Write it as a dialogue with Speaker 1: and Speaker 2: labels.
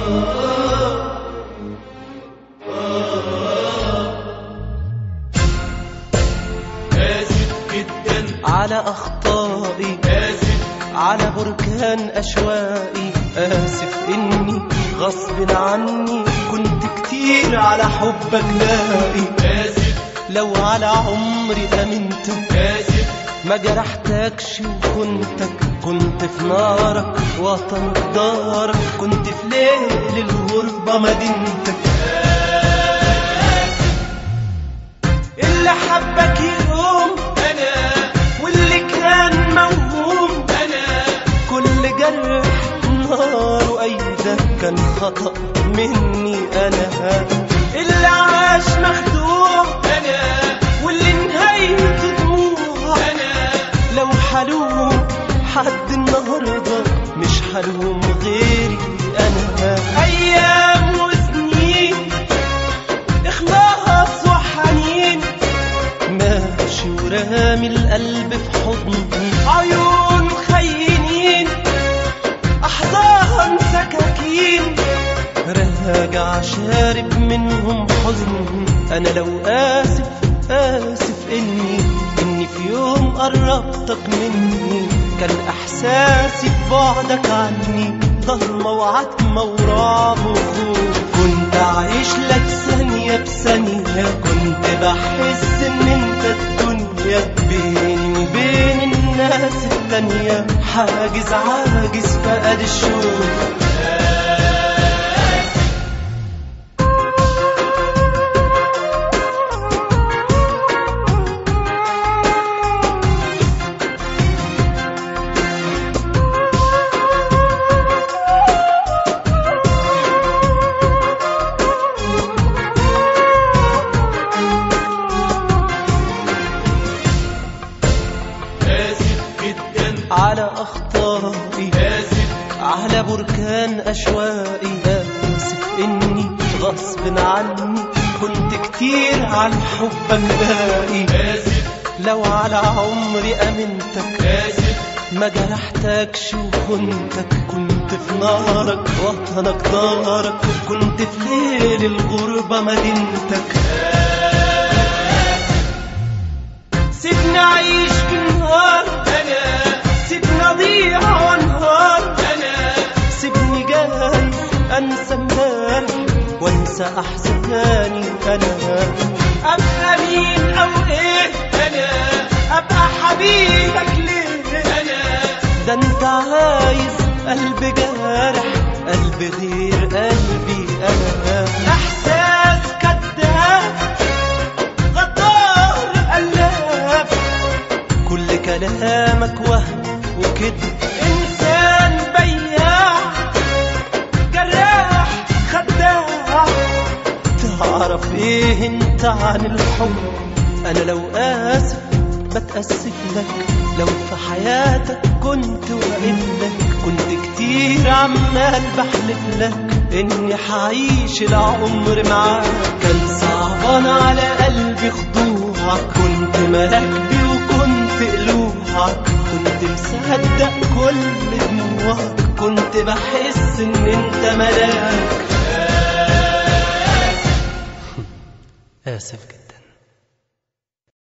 Speaker 1: آسف جدا
Speaker 2: على أخطائي
Speaker 1: آسف
Speaker 2: على بركان أشوائي آسف إني غصب عني كنت كتير على حبك لاقي
Speaker 1: آسف
Speaker 2: لو على عمري أمنتك
Speaker 1: آسف
Speaker 2: ما جرحتكش وكنتك كنت في نارك وطن دارك كنت في ليل الغربة مدينتك اللي حبك يوم
Speaker 1: أنا
Speaker 2: واللي كان موهوم
Speaker 1: أنا
Speaker 2: كل جرح نار أيده كان خطأ مني أنا اللي عاش مخدوع
Speaker 1: أنا
Speaker 2: واللي نهايته دموع
Speaker 1: أنا
Speaker 2: لو حلوم حد النهاردة مش حلوم غيري أنا أيام وسنين إخلاص وحنين ماشي ورامي القلب في حضني عيون خينين أحضان سكاكين راجع شارب منهم حزن أنا لو آسف آسف إني إني في يوم قربتك مني كان إحساسي ببعدك عني ضلمة وعتمة ورعب وخوف كنت عايش لك ثانية بثانية كنت بحس إن أنت الدنيا بيني وبين الناس التانية حاجز عاجز فقد الشوق
Speaker 1: آسف جدا
Speaker 2: على أخطائي
Speaker 1: آسف
Speaker 2: على بركان أشوائي آسف إني غصب عني كنت كتير عن حبك باقي
Speaker 1: آسف
Speaker 2: لو على عمري أمنتك
Speaker 1: آسف
Speaker 2: ما جرحتكش وكنتك كنت في نارك وطنك دارك كنت في ليل الغربة مدينتك سيبني أعيش في النهار
Speaker 1: أنا
Speaker 2: سيبني أضيع وانهار
Speaker 1: أنا
Speaker 2: سيبني جاي انسى امبارح وانسى احزاني انا ابقى مين او ايه
Speaker 1: أنا
Speaker 2: ابقى حبيبك ليه
Speaker 1: أنا
Speaker 2: ده انت عايز قلب جارح قلب غير قلبي انا احساس كذاب غدار قلاب كل كلامك وهم وكذب انسان بياع جراح خداع تعرف ايه انت عن الحب انا لو اسف بتأسف لك لو في حياتك كنت واقف لك كنت كتير عمال بحلف لك اني حعيش العمر معاك كان صعبان على قلبي خضوعك كنت مراكبي وكنت قلوعك كنت مصدق كل دموعك كنت بحس ان انت ملاك اسف جدا